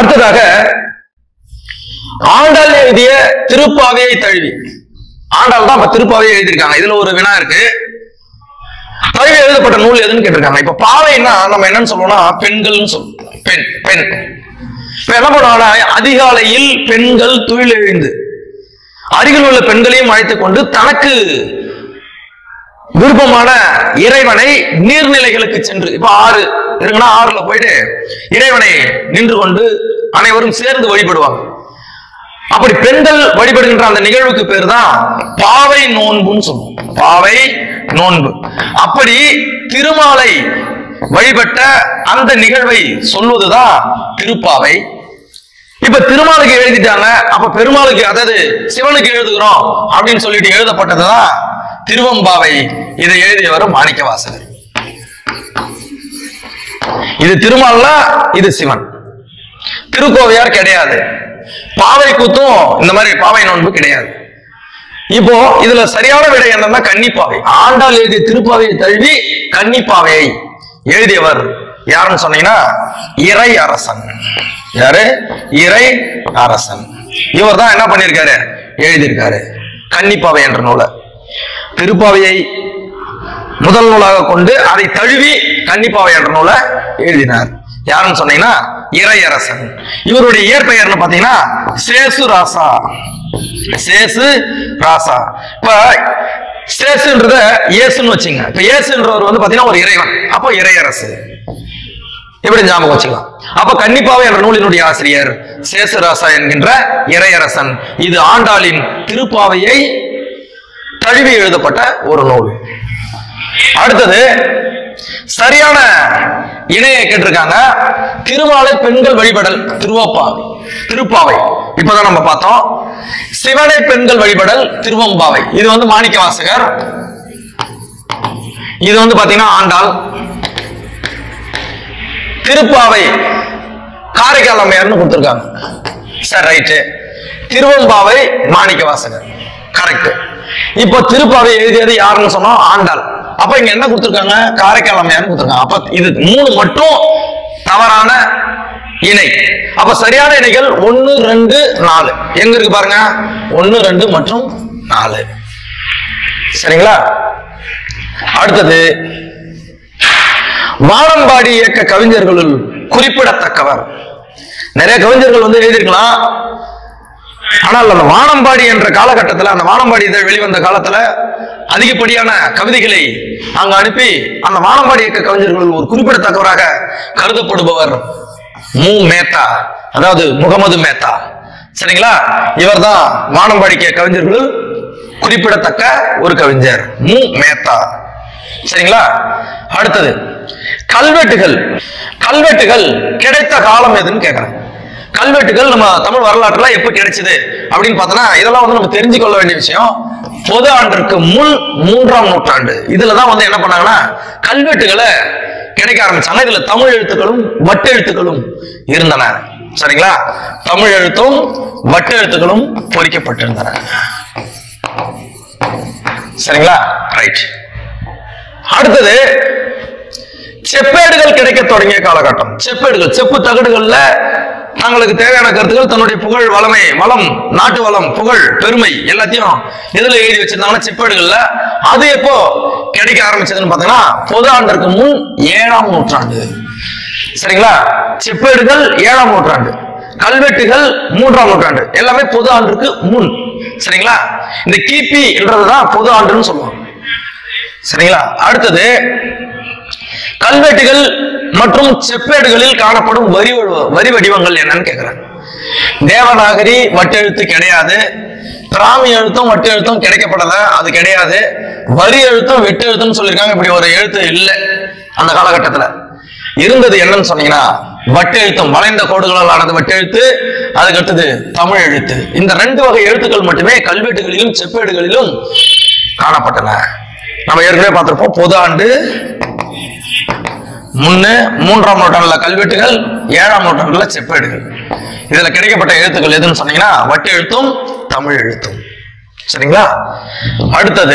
அடுத்ததாக ஆண்டாள் எழுதிய திருப்பாவையை தழுவி ஆண்டாள் தான் இப்ப திருப்பாவையை எழுதியிருக்காங்க இதுல ஒரு வினா இருக்கு தழுவி எழுதப்பட்ட நூல் எதுன்னு கேட்டிருக்காங்க இப்ப பாவைன்னா நம்ம என்னன்னு சொல்லுவோம்னா பெண்கள்னு சொல்லுவோம் பெண் பெண் இப்ப என்ன பண்ணுவாங்கன்னா அதிகாலையில் பெண்கள் துயில் எழுந்து அருகில் உள்ள பெண்களையும் அழைத்துக் கொண்டு தனக்கு விருப்பமான இறைவனை நீர்நிலைகளுக்கு சென்று இப்ப ஆறு இருக்குன்னா ஆறுல போயிட்டு இறைவனை நின்று கொண்டு அனைவரும் சேர்ந்து வழிபடுவாங்க அப்படி பெண்கள் வழிபடுகின்ற அந்த நிகழ்வுக்கு பேர் தான் பாவை நோன்புன்னு சொல்லுவோம் பாவை நோன்பு அப்படி திருமாலை வழிபட்ட அந்த நிகழ்வை சொல்வதுதான் திருப்பாவை இப்ப திருமாலுக்கு எழுதிட்டாங்க அப்ப பெருமாளுக்கு அதாவது சிவனுக்கு எழுதுகிறோம் அப்படின்னு சொல்லிட்டு எழுதப்பட்டதுதான் திருவம்பாவை இதை எழுதியவர் மாணிக்கவாசகர் இது திருமால்னா இது சிவன் திருக்கோவையார் கிடையாது பாவை கூத்தும் இந்த மாதிரி பாவை நோன்பு கிடையாது இப்போ இதுல சரியான விடை என்னன்னா கன்னிப்பாவை ஆண்டாள் எழுதிய திருப்பாவையை தழுவி கன்னிப்பாவையை எழுதியவர் யாருன்னு சொன்னீங்கன்னா இறை அரசன் யாரு இறை அரசன் இவர் தான் என்ன பண்ணியிருக்காரு எழுதியிருக்காரு கன்னிப்பாவை என்ற நூலை திருப்பாவையை முதல் நூலாக கொண்டு அதை தழுவி கன்னிப்பாவை என்ற நூலை எழுதினார் யாருன்னு சொன்னீங்கன்னா இறையரசன் இவருடைய இயற்பெயர்னு பாத்தீங்கன்னா சேசு ராசா சேசு ராசா இப்ப சேசுன்றத இயேசுன்னு வச்சுங்க இப்ப இயேசுன்றவர் வந்து பாத்தீங்கன்னா ஒரு இறைவன் அப்போ இறையரசு எப்படி ஞாபகம் வச்சுக்கலாம் அப்ப கன்னிப்பாவை என்ற நூலினுடைய ஆசிரியர் சேசுராசா என்கின்ற இறையரசன் இது ஆண்டாளின் திருப்பாவையை தழுவி எழுதப்பட்ட ஒரு நூல் அடுத்தது சரியான இணையை கேட்டிருக்காங்க திருமாலை பெண்கள் வழிபடல் திருவப்பாவை திருப்பாவை இப்பதான் நம்ம பார்த்தோம் சிவனை பெண்கள் வழிபடல் திருவம்பாவை இது வந்து மாணிக்க வாசகர் இது வந்து பாத்தீங்கன்னா ஆண்டாள் திருப்பாவை காரைக்கால் அம்மையார்னு கொடுத்துருக்காங்க சார் ரைட்டு திருவம்பாவை மாணிக்க வாசகர் கரெக்ட் இப்போ திருப்பாவை எழுதியது யாருன்னு சொன்னோம் ஆண்டாள் அப்ப இங்க என்ன கொடுத்துருக்காங்க காரைக்கால் அம்மையார்னு கொடுத்துருக்காங்க அப்ப இது மூணு மட்டும் தவறான இணை அப்ப சரியான இணைகள் ஒன்னு ரெண்டு நாலு எங்க இருக்கு பாருங்க ஒன்னு ரெண்டு மற்றும் நாலு சரிங்களா அடுத்தது வானம்பாடி இயக்க கவிஞர்களுள் குறிப்பிடத்தக்கவர் நிறைய கவிஞர்கள் வந்து எழுதியிருக்கலாம் ஆனால் அந்த வானம்பாடி என்ற காலகட்டத்தில் அந்த வானம்பாடி இதழ் வெளிவந்த காலத்துல அதிகப்படியான கவிதைகளை அங்க அனுப்பி அந்த வானம்பாடி இயக்க கவிஞர்கள் ஒரு குறிப்பிடத்தக்கவராக கருதப்படுபவர் மு மேத்தா அதாவது முகமது மேத்தா சரிங்களா இவர்தான் வானம்பாடிக்க கவிஞர்கள் குறிப்பிடத்தக்க ஒரு கவிஞர் மு மேத்தா சரிங்களா அடுத்தது கல்வெட்டுகள் கல்வெட்டுகள் கிடைத்த காலம் எதுன்னு கேக்குறேன் கல்வெட்டுகள் நம்ம தமிழ் வரலாற்றுல எப்ப கிடைச்சது அப்படின்னு பார்த்தோன்னா இதெல்லாம் வந்து நம்ம தெரிஞ்சு கொள்ள வேண்டிய விஷயம் பொது ஆண்டிற்கு முன் மூன்றாம் நூற்றாண்டு இதுலதான் வந்து என்ன பண்ணாங்கன்னா கல்வெட்டுகளை கிடைக்க ஆரம்பிச்சாங்க இதுல தமிழ் எழுத்துக்களும் வட்டு எழுத்துக்களும் இருந்தன சரிங்களா தமிழ் எழுத்தும் வட்டு எழுத்துக்களும் பொறிக்கப்பட்டிருந்தன சரிங்களா ரைட் அடுத்தது செப்பேடுகள் கிடைக்க தொடங்கிய காலகட்டம் செப்பேடுகள் செப்பு தகடுகள்ல தங்களுக்கு தேவையான கருத்துக்கள் தன்னுடைய புகழ் வளமை வளம் நாட்டு வளம் புகழ் பெருமை எல்லாத்தையும் எதுல எழுதி வச்சிருந்தாங்கன்னா செப்பேடுகள்ல அது எப்போ கிடைக்க ஆரம்பிச்சதுன்னு பாத்தீங்கன்னா பொது ஆண்டிற்கு முன் ஏழாம் நூற்றாண்டு சரிங்களா செப்பேடுகள் ஏழாம் நூற்றாண்டு கல்வெட்டுகள் மூன்றாம் நூற்றாண்டு எல்லாமே பொது ஆண்டிற்கு முன் சரிங்களா இந்த கிபி என்றதுதான் பொது ஆண்டுன்னு சொல்லுவாங்க சரிங்களா அடுத்தது கல்வெட்டுகள் மற்றும் செப்பேடுகளில் காணப்படும் வரி வடிவ- வரி வடிவங்கள் என்னன்னு கேக்குறேன் தேவநாகரி வட்டெழுத்து கிடையாது பிராமி எழுத்தும் வட்டு எழுத்தும் கிடைக்கப்படல அது கிடையாது வரி எழுத்தும் வெட்டு எழுத்துன்னு சொல்லியிருக்காங்க இப்படி ஒரு எழுத்து இல்லை அந்த காலகட்டத்துல இருந்தது என்னன்னு சொன்னீங்கன்னா வட்டெழுத்தும் வளைந்த கோடுகளால் ஆனது வட்டெழுத்து அதுக்கு அடுத்தது தமிழ் எழுத்து இந்த ரெண்டு வகை எழுத்துக்கள் மட்டுமே கல்வெட்டுகளிலும் செப்பேடுகளிலும் காணப்பட்டன நம்ம ஏற்கனவே பார்த்திருப்போம் பொது ஆண்டு முன்னு மூன்றாம் நூற்றாண்டுல கல்வெட்டுகள் ஏழாம் நூற்றாண்டுல செப்பேடுகள் இதுல கிடைக்கப்பட்ட எழுத்துக்கள் எதுன்னு சொன்னீங்கன்னா வட்டு எழுத்தும் தமிழ் எழுத்தும் சரிங்களா அடுத்தது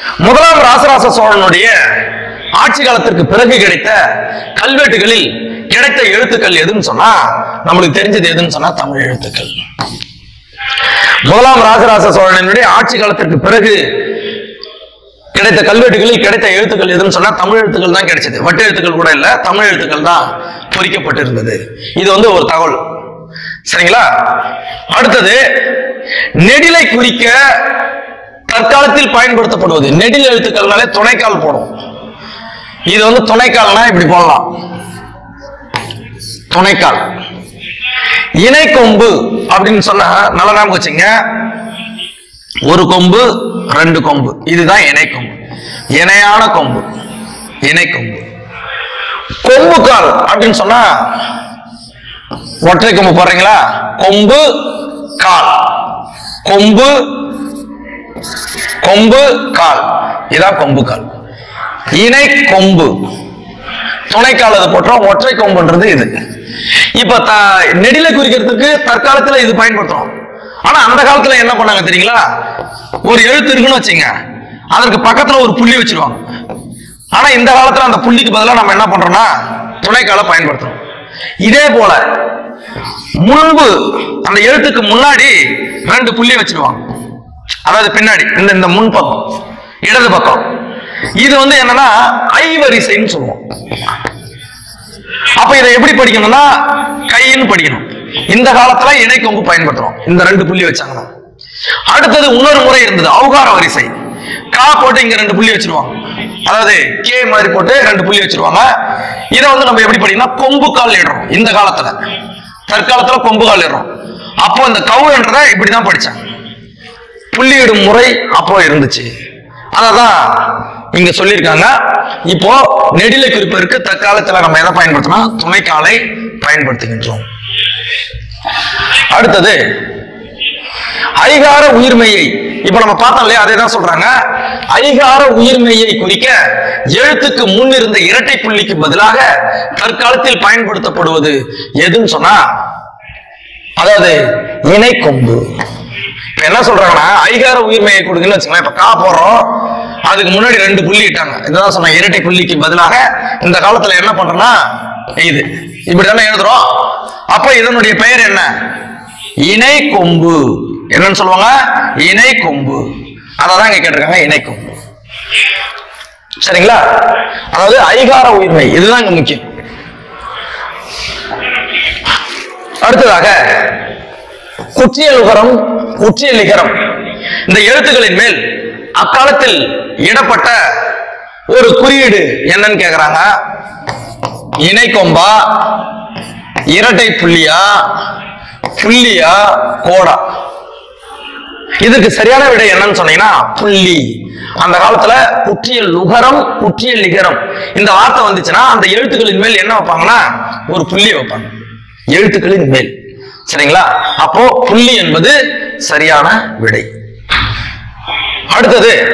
முதலாம் ராசராச சோழனுடைய ஆட்சி காலத்திற்கு பிறகு கிடைத்த கல்வெட்டுகளில் கிடைத்த எழுத்துக்கள் எதுன்னு சொன்னா நம்மளுக்கு தெரிஞ்சது எதுன்னு சொன்னா தமிழ் எழுத்துக்கள் முதலாம் ராஜராஜ சோழனுடைய ஆட்சி காலத்திற்கு பிறகு கிடைத்த கல்வெட்டுகளில் கிடைத்த எழுத்துக்கள் எதுன்னு சொன்னா தமிழ் எழுத்துக்கள் தான் கிடைச்சது வட்டு எழுத்துக்கள் கூட இல்ல தமிழ் எழுத்துக்கள் தான் பொறிக்கப்பட்டிருந்தது இது வந்து ஒரு தகவல் சரிங்களா அடுத்தது நெடிலை குறிக்க தற்காலத்தில் பயன்படுத்தப்படுவது நெடில் எழுத்துக்கள்னாலே துணைக்கால் போடும் இது வந்து துணைக்கால்னா இப்படி போடலாம் துணைக்கால் இணை கொம்பு அப்படின்னு சொன்னா நல்ல ஞாபகம் வச்சுங்க ஒரு கொம்பு ரெண்டு கொம்பு இதுதான் இணை கொம்பு இணையான கொம்பு இணை கொம்பு கொம்பு கால் அப்படின்னு சொன்னா ஒற்றை கொம்பு போடுறீங்களா கொம்பு கால் கொம்பு கொம்பு கால் இதான் கொம்பு கால் இணை கொம்பு துணைக்கால் அது போட்டோம் ஒற்றை கொம்புன்றது இது இப்ப த நெடிலை குறிக்கிறதுக்கு தற்காலத்துல இது பயன்படுத்துறோம் ஆனா அந்த காலத்துல என்ன பண்ணாங்க தெரியுங்களா ஒரு எழுத்து இருக்குன்னு வச்சுங்க அதற்கு பக்கத்துல ஒரு புள்ளி வச்சிருவாங்க ஆனா இந்த காலத்துல அந்த புள்ளிக்கு பதிலா நம்ம என்ன பண்றோம்னா துணைக்கால பயன்படுத்துறோம் இதே போல முன்பு அந்த எழுத்துக்கு முன்னாடி ரெண்டு புள்ளி வச்சிருவாங்க அதாவது பின்னாடி இந்த இந்த முன் பக்கம் இடது பக்கம் இது வந்து என்னன்னா ஐவரிசைன்னு சொல்லுவோம் அப்ப இதை எப்படி படிக்கணும்னா கைன்னு படிக்கணும் இந்த காலத்துல இணை கொம்பு பயன்படுத்துறோம் இந்த ரெண்டு புள்ளி வச்சாங்கன்னா அடுத்தது இன்னொரு முறை இருந்தது அவுகார வரிசை கா போட்டு இங்க ரெண்டு புள்ளி வச்சிருவாங்க அதாவது கே மாதிரி போட்டு ரெண்டு புள்ளி வச்சிருவாங்க இதை வந்து நம்ம எப்படி படிக்கணும் கொம்பு கால் இடுறோம் இந்த காலத்துல தற்காலத்துல கொம்பு கால் இடுறோம் அப்போ இந்த கவுன்றத இப்படிதான் படிச்சாங்க புள்ளியிடும் முறை அப்போ இருந்துச்சு அததான் இங்க சொல்லியிருக்காங்க இப்போ நெடிலை குறிப்பிற்கு தற்காலத்துல நம்ம எதை பயன்படுத்தணும் துணைக்காலை பயன்படுத்துகின்றோம் அடுத்தது ஐகார உயிர்மெய்யை இப்ப நம்ம பார்த்தோம் இல்லையா அதே தான் சொல்றாங்க ஐகார உயிர்மெய்யை குறிக்க எழுத்துக்கு முன் இருந்த இரட்டை புள்ளிக்கு பதிலாக தற்காலத்தில் பயன்படுத்தப்படுவது எதுன்னு சொன்னா அதாவது இணை கொம்பு இப்ப என்ன சொல்றாங்கன்னா ஐகார உயிர்மையை கொடுக்குன்னு வச்சுக்கலாம் இப்ப கா போடுறோம் அதுக்கு முன்னாடி ரெண்டு புள்ளி இட்டாங்க இதுதான் சொன்ன இரட்டை புள்ளிக்கு பதிலாக இந்த காலத்துல என்ன பண்றோம்னா இது இப்படிதானே எழுதுறோம் அப்ப இதனுடைய பெயர் என்ன இணை கொம்பு என்னன்னு சொல்லுவாங்க இணை கொம்பு அததான் இங்க கேட்டிருக்காங்க இணை கொம்பு சரிங்களா அதாவது ஐகார உயிர்மை இதுதான் இங்க முக்கியம் அடுத்ததாக குற்றியல் உகரம் குற்றியல் லிகரம் இந்த எழுத்துக்களின் மேல் அக்காலத்தில் இடப்பட்ட ஒரு குறியீடு என்னன்னு கேக்குறாங்க இணை கொம்பா இரட்டை புள்ளியா புள்ளியா கோடா இதுக்கு சரியான விடை என்னன்னு சொன்னீங்கன்னா புள்ளி அந்த காலத்துல குற்றியல் லுகரம் குற்றியல் லிகரம் இந்த வார்த்தை வந்துச்சுன்னா அந்த எழுத்துக்களின் மேல் என்ன வைப்பாங்கன்னா ஒரு புள்ளி வைப்பாங்க எழுத்துக்களின் மேல் சரிங்களா அப்போ புள்ளி என்பது சரியான விடை அடுத்தது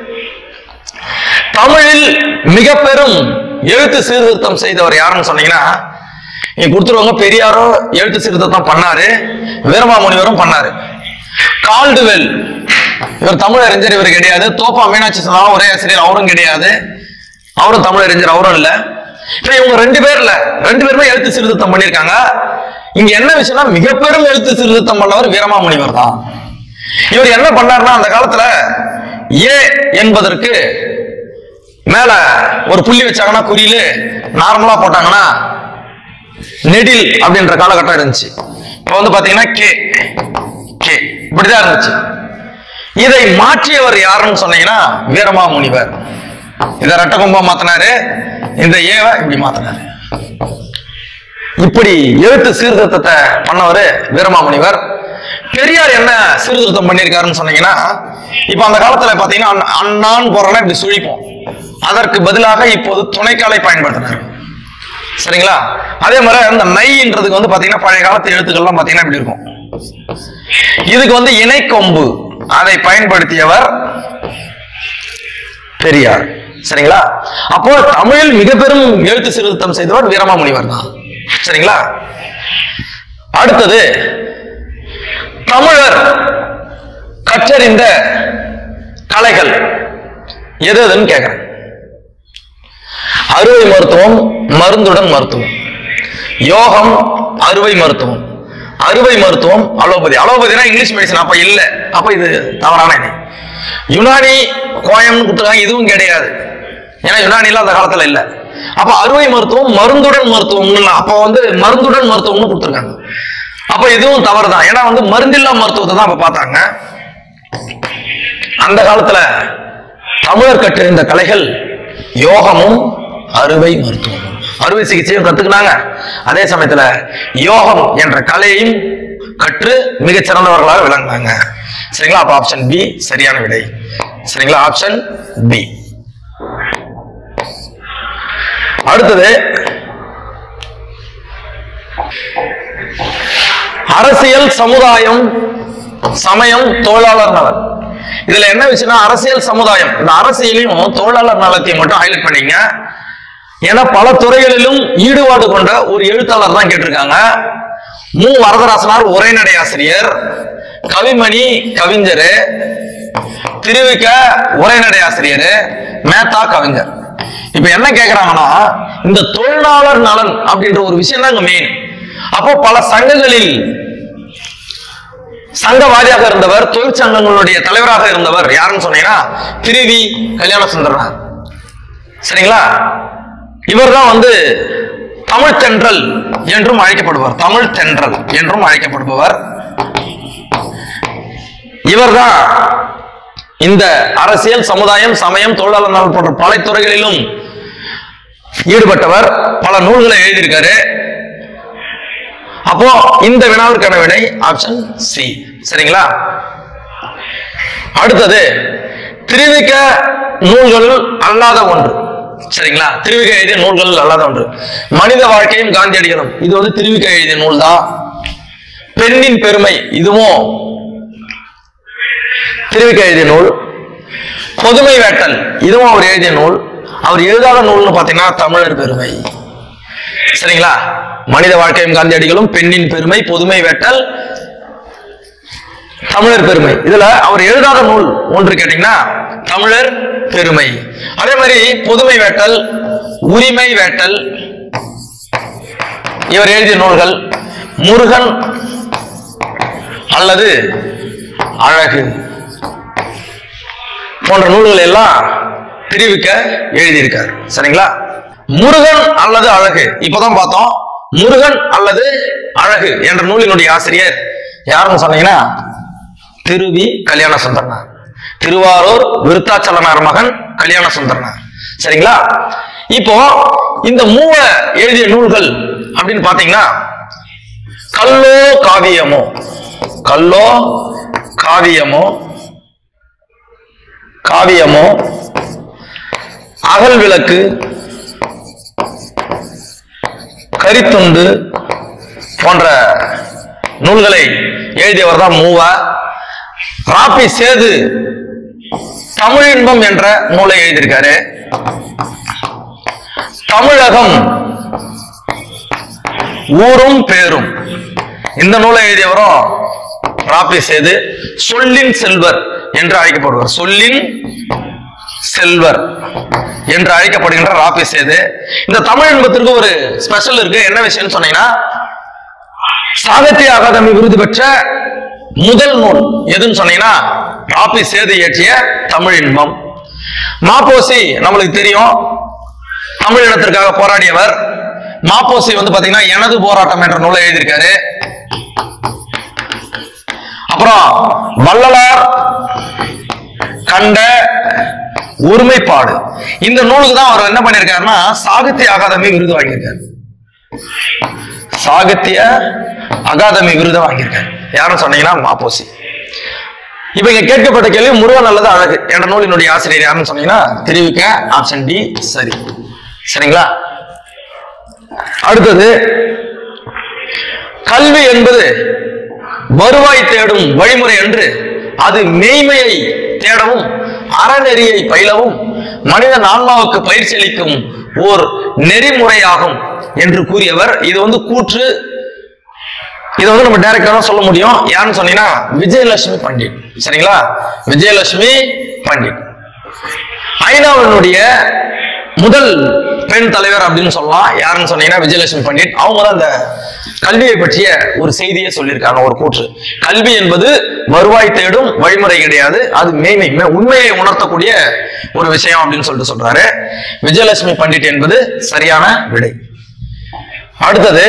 தமிழில் மிக பெரும் எழுத்து சீர்திருத்தம் செய்தவர் யாருன்னு சொன்னீங்கன்னா நீங்க கொடுத்துருவாங்க பெரியாரும் எழுத்து சீர்திருத்தம் பண்ணாரு வீரமாமுனிவரும் பண்ணாரு கால்டுவெல் இவர் தமிழ் அறிஞர் இவர் கிடையாது தோப்பா மீனாட்சி சுந்தரம் ஒரே ஆசிரியர் அவரும் கிடையாது அவரும் தமிழ் அறிஞர் அவரும் இல்ல இப்ப இவங்க ரெண்டு பேர்ல ரெண்டு பேருமே எழுத்து சீர்திருத்தம் பண்ணியிருக்காங்க இங்க என்ன விஷயம்னா மிக பெரும் எழுத்து சீர்திருத்தம் பண்ணவர் வீரமாமுனிவர் தான் இவர் என்ன பண்ணாருன்னா அந்த காலத்துல ஏ என்பதற்கு மேல ஒரு புள்ளி வச்சாங்கன்னா குறியில நார்மலா போட்டாங்கன்னா நெடில் அப்படின்ற காலகட்டம் இருந்துச்சு இப்ப வந்து பாத்தீங்கன்னா கே கே இப்படிதான் இருந்துச்சு இதை மாற்றியவர் யாருன்னு சொன்னீங்கன்னா வீரமாமுனிவர் இதை ரெட்ட கொம்பா மாத்தினாரு இந்த ஏவை இப்படி மாத்தினாரு இப்படி எழுத்து சீர்திருத்தத்தை பண்ணவர் வீரமாமுனிவர் பெரியார் என்ன சீர்திருத்தம் பண்ணியிருக்காருன்னு சொன்னீங்கன்னா இப்ப அந்த காலத்துல பாத்தீங்கன்னா அண்ணா- அண்ணான்னு போறோம்னா இப்படி சுழிப்போம் அதற்கு பதிலாக இப்போது துணைக்காலை பயன்படுத்தினார் சரிங்களா அதே மாதிரி இந்த நைன்றதுக்கு வந்து பாத்தீங்கன்னா பழைய காலத்து எழுத்துக்கள்லாம் பாத்தீங்கன்னா இப்படி இருக்கும் இதுக்கு வந்து இணைக்கொம்பு அதை பயன்படுத்தியவர் பெரியார் சரிங்களா அப்போ தமிழில் மிக பெரும் எழுத்து சீர்திருத்தம் செய்தவர் வீரமாமுனிவர் தான் சரிங்களா அடுத்தது தமிழர் கற்றறிந்த கலைகள் எது எதுன்னு கேட்கிறேன் அறுவை மருத்துவம் மருந்துடன் மருத்துவம் யோகம் அறுவை மருத்துவம் அறுவை மருத்துவம் அலோபதி அலோபதினா இங்கிலீஷ் மெடிசன் அப்ப இல்ல அப்ப இது தவறான இணை யுனானி கோயம்னு கொடுத்துருக்காங்க இதுவும் கிடையாது ஏன்னா யுனானில அந்த காலத்துல இல்ல அப்ப அறுவை மருத்துவம் மருந்துடன் மருத்துவம் அப்ப வந்து மருந்துடன் மருத்துவம்னு கொடுத்துருக்காங்க அப்ப இதுவும் தவறு தான் ஏன்னா வந்து மருந்தில்லா மருத்துவத்தை தான் அப்ப பார்த்தாங்க அந்த காலத்துல தமிழர் கற்றிருந்த கலைகள் யோகமும் அறுவை மருத்துவமும் அறுவை சிகிச்சையும் கத்துக்கினாங்க அதே சமயத்துல யோகம் என்ற கலையையும் கற்று மிகச் சிறந்தவர்களாக விளங்கினாங்க சரிங்களா அப்ப ஆப்ஷன் பி சரியான விடை சரிங்களா ஆப்ஷன் பி அடுத்தது அரசியல் சமுதாயம் சமயம் தொழிலாளர் நலன் இதுல என்ன விஷயம்னா அரசியல் சமுதாயம் இந்த அரசியலையும் தொழிலாளர் நலத்தையும் மட்டும் ஹைலைட் பண்ணீங்க ஏன்னா பல துறைகளிலும் ஈடுபாடு கொண்ட ஒரு எழுத்தாளர் தான் கேட்டிருக்காங்க மு வரதராசனார் உரைநடை ஆசிரியர் கவிமணி கவிஞர் திருவிக்க உரைநடை ஆசிரியர் மேத்தா கவிஞர் இப்ப என்ன கேக்குறாங்கன்னா இந்த தொழிலாளர் நலன் அப்படின்ற ஒரு விஷயம் தான் மெயின் அப்போ பல சங்கங்களில் சங்கவாதியாக இருந்தவர் தொழிற்சங்கங்களுடைய தலைவராக இருந்தவர் யாருன்னு சொன்னீங்கன்னா திருவி கல்யாண சுந்தரனார் சரிங்களா இவர் தான் வந்து தமிழ் தென்றல் என்றும் அழைக்கப்படுவார் தமிழ் தென்றல் என்றும் அழைக்கப்படுபவர் இவர்தான் இந்த அரசியல் சமுதாயம் சமயம் தொழிலாளர் நலன் போன்ற பல துறைகளிலும் ஈடுபட்டவர் பல நூல்களை எழுதியிருக்காரு அப்போ இந்த வினாவிற்கான விடை ஆப்ஷன் சி சரிங்களா அடுத்தது திருவிக்க நூல்கள் அல்லாத ஒன்று சரிங்களா திருவிக்க எழுதிய நூல்கள் அல்லாத ஒன்று மனித வாழ்க்கையும் காந்தியடிகளும் இது வந்து திருவிக்க எழுதிய நூல் தான் பெண்ணின் பெருமை இதுவும் திருவிக்க எழுதிய நூல் பொதுமை வேட்டல் இதுவும் அவர் எழுதிய நூல் அவர் எழுதாத நூல்னு பாத்தீங்கன்னா தமிழர் பெருமை சரிங்களா மனித வாழ்க்கையும் காந்தியடிகளும் பெண்ணின் பெருமை பொதுமை வேட்டல் தமிழர் பெருமை இதுல அவர் எழுதாத நூல் ஒன்று கேட்டீங்கன்னா தமிழர் பெருமை அதே மாதிரி பொதுமை வேட்டல் உரிமை வேட்டல் இவர் எழுதிய நூல்கள் முருகன் அல்லது அழகு போன்ற நூல்கள் எல்லாம் பிரிவுக்க எழுதியிருக்கார் சரிங்களா முருகன் அல்லது அழகு இப்பதான் பார்த்தோம் முருகன் அல்லது அழகு என்ற நூலினுடைய ஆசிரியர் யாருன்னு சொன்னீங்கன்னா திருவி கல்யாண சுந்தரனார் திருவாரூர் விருத்தாச்சலனார் மகன் கல்யாண சுந்தரனார் சரிங்களா இப்போ இந்த மூவ எழுதிய நூல்கள் அப்படின்னு பாத்தீங்கன்னா கல்லோ காவியமோ கல்லோ காவியமோ காவியமோ அகல் விளக்கு கரித்துண்டு போன்ற நூல்களை எழுதியவர் தான் மூவா ராப்பி சேது தமிழ் இன்பம் என்ற நூலை எழுதியிருக்காரு தமிழகம் ஊரும் பேரும் இந்த நூலை எழுதியவரும் ராப்பி சேது சொல்லின் செல்வர் என்று அழைக்கப்படுவார் சொல்லின் செல்வர் என்று அழைக்கப்படுகின்ற ராப்பி சேது இந்த தமிழ் இன்பத்திற்கு ஒரு ஸ்பெஷல் இருக்கு என்ன விஷயம்னு சொன்னீங்கன்னா சாகித்ய அகாதமி விருது பெற்ற முதல் நூல் எதுன்னு சொன்னீங்கன்னா ராப்பி சேது இயற்றிய தமிழ் இன்பம் மாப்போசி நம்மளுக்கு தெரியும் தமிழ் இனத்திற்காக போராடியவர் மாப்போசி வந்து பாத்தீங்கன்னா எனது போராட்டம் என்ற நூலை எழுதியிருக்காரு அப்புறம் வள்ளலார் கண்ட ஒருமைப்பாடு இந்த நூலுக்கு தான் அவர் என்ன பண்ணிருக்காருன்னா சாகித்ய அகாதமி விருது வாங்கியிருக்காரு சாகித்ய அகாதமி விருது வாங்கியிருக்காரு யாரும் சொன்னீங்கன்னா மாப்போசி இப்ப இங்க கேட்கப்பட்ட கேள்வி முருகன் அல்லது அழகு என்ற நூலினுடைய ஆசிரியர் யாருன்னு சொன்னீங்கன்னா தெரிவிக்க ஆப்ஷன் டி சரி சரிங்களா அடுத்தது கல்வி என்பது வருவாய் தேடும் வழிமுறை என்று அது மெய்மையை தேடவும் அறநெறியை பயிலவும் மனிதன் ஆன்மாவுக்கு பயிற்சி அளிக்கும் ஓர் நெறிமுறையாகும் என்று கூறியவர் இது வந்து கூற்று இதை வந்து நம்ம டைரக்டா தான் சொல்ல முடியும் யாருன்னு சொன்னீங்கன்னா விஜயலட்சுமி பண்டிட் சரிங்களா விஜயலட்சுமி பண்டிட் ஐநாவினுடைய முதல் பெண் தலைவர் அப்படின்னு சொல்லலாம் யாருன்னு சொன்னீங்கன்னா விஜயலட்சுமி பண்டிட் அவங்க தான் இந்த கல்வியை பற்றிய ஒரு செய்தியை சொல்லியிருக்காங்க ஒரு கூற்று கல்வி என்பது வருவாய் தேடும் வழிமுறை கிடையாது அது மேன்மை மே- உண்மையை உணர்த்தக்கூடிய ஒரு விஷயம் அப்படின்னு சொல்லிட்டு சொல்றாரு விஜயலட்சுமி பண்டிட் என்பது சரியான விடை அடுத்தது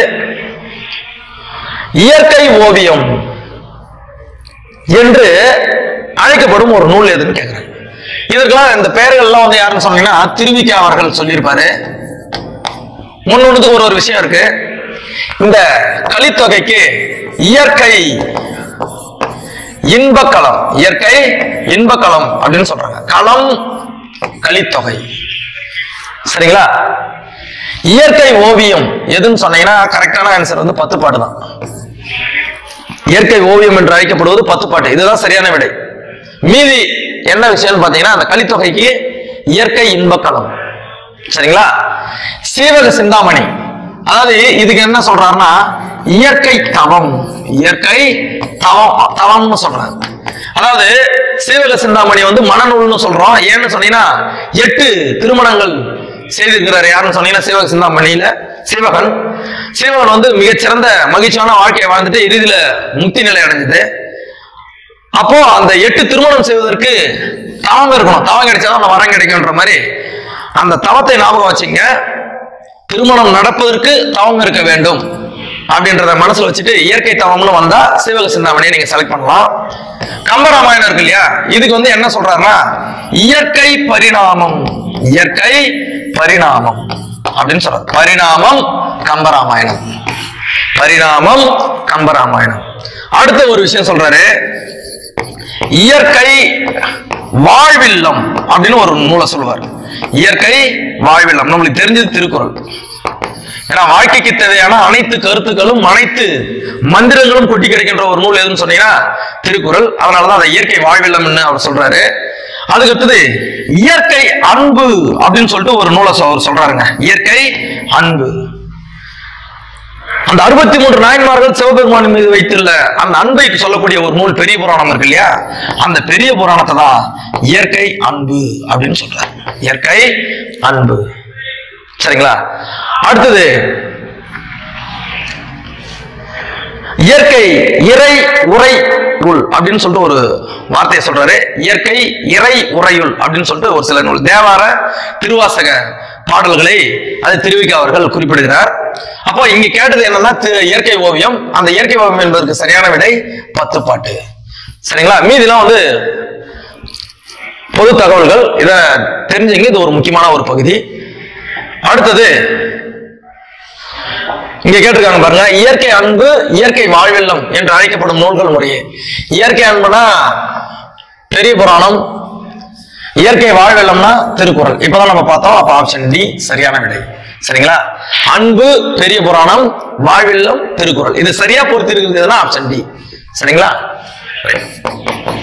இயற்கை ஓவியம் என்று அழைக்கப்படும் ஒரு நூல் எதுன்னு கேக்குறாங்க இதற்கெல்லாம் இந்த பெயர்கள்லாம் வந்து யாருன்னு சொன்னீங்கன்னா திருவிக்கா அவர்கள் சொல்லியிருப்பாரு முன்னொன்னுக்கு ஒரு ஒரு விஷயம் இருக்கு இந்த கலித்தொகைக்கு இயற்கை இன்பக்களம் இயற்கை இன்பக்களம் அப்படின்னு சொல்றாங்க களம் கலித்தொகை சரிங்களா இயற்கை ஓவியம் எதுன்னு சொன்னீங்கன்னா கரெக்டான ஆன்சர் வந்து பத்து பாட்டு தான் இயற்கை ஓவியம் என்று அழைக்கப்படுவது பத்து பாட்டு இதுதான் சரியான விடை மீதி என்ன விஷயம்னு பாத்தீங்கன்னா அந்த கலித்தொகைக்கு இயற்கை இன்பக்களம் சரிங்களா சீவக சிந்தாமணி அதாவது இதுக்கு என்ன சொல்றாருன்னா இயற்கை தவம் இயற்கை தவம் தவம்னு சொல்றாரு அதாவது சீவக சிந்தாமணி வந்து மனநூல்னு சொல்றோம் ஏன்னு சொன்னீங்கன்னா எட்டு திருமணங்கள் செய்திருக்கிறார் யாருன்னு சொன்னீங்கன்னா சீவக சிந்தாமணியில சீவகன் சீவகன் வந்து மிகச்சிறந்த மகிழ்ச்சியான வாழ்க்கையை வாழ்ந்துட்டு இறுதியில முக்தி நிலை அடைஞ்சது அப்போ அந்த எட்டு திருமணம் செய்வதற்கு தவம் இருக்கணும் தவம் கிடைச்சாதான் அந்த வரம் கிடைக்கும்ன்ற மாதிரி அந்த தவத்தை ஞாபகம் வச்சுங்க திருமணம் நடப்பதற்கு தவம் இருக்க வேண்டும் அப்படின்றத மனசுல வச்சுட்டு இயற்கை தவம்னு வந்தா சிவக சிந்தாமணியை நீங்க செலக்ட் பண்ணலாம் கம்பராமாயணம் இருக்கு இல்லையா இதுக்கு வந்து என்ன சொல்றாருன்னா இயற்கை பரிணாமம் இயற்கை பரிணாமம் அப்படின்னு சொல்றாரு பரிணாமம் கம்பராமாயணம் பரிணாமம் கம்பராமாயணம் அடுத்த ஒரு விஷயம் சொல்றாரு இயற்கை வாழ்வில்லம் அப்படின்னு ஒரு நூலை சொல்லுவார் இயற்கை வாழ்வில்லம் நம்மளுக்கு தெரிஞ்சது திருக்குறள் ஏன்னா வாழ்க்கைக்கு தேவையான அனைத்து கருத்துக்களும் அனைத்து மந்திரங்களும் கொட்டி கிடைக்கின்ற ஒரு நூல் எதுன்னு சொன்னீங்கன்னா திருக்குறள் அதனாலதான் அதை இயற்கை வாழ்வில்லம்னு அவர் சொல்றாரு அதுக்கு அடுத்தது இயற்கை அன்பு அப்படின்னு சொல்லிட்டு ஒரு நூலை சொ- அவர் சொல்றாருங்க இயற்கை அன்பு அந்த அறுபத்தி மூன்று நாயன்மார்கள் சிவபெருமான் மீது வைத்துள்ள அந்த அன்பை சொல்லக்கூடிய ஒரு நூல் பெரிய புராணம் இருக்கு இல்லையா அந்த பெரிய புராணத்தை தான் இயற்கை அன்பு அப்படின்னு சொல்றாரு இயற்கை அன்பு சரிங்களா அடுத்தது இயற்கை இறை உரை உள் அப்படின்னு சொல்லிட்டு ஒரு வார்த்தையை சொல்றாரு இயற்கை இறை உரையுள் அப்படின்னு சொல்லிட்டு ஒரு சில நூல் தேவார திருவாசக பாடல்களை அது திருவிக்கா அவர்கள் குறிப்பிடுகிறார் அப்போ இங்க கேட்டது என்னன்னா தி- இயற்கை ஓவியம் அந்த இயற்கை ஓவியம் என்பதற்கு சரியான விடை பத்து பாட்டு சரிங்களா மீதிலாம் வந்து பொது தகவல்கள் இத தெரிஞ்சுங்க இது ஒரு முக்கியமான ஒரு பகுதி அடுத்தது இங்க கேட்டிருக்காங்க பாருங்க இயற்கை அன்பு இயற்கை வாழ்வெல்லம் என்று அழைக்கப்படும் நூல்கள் முறையே இயற்கை அன்புனா பெரிய புராணம் இயற்கை வாழ்வெல்லம்னா திருக்குறள் இப்பதான் நம்ம பார்த்தோம் அப்ப ஆப்ஷன் டி சரியான விடை சரிங்களா அன்பு பெரிய புராணம் வாழ்வெல்லம் திருக்குறள் இது சரியா பொறுத்து இருக்கிறதுனா ஆப்ஷன் டி சரிங்களா Right.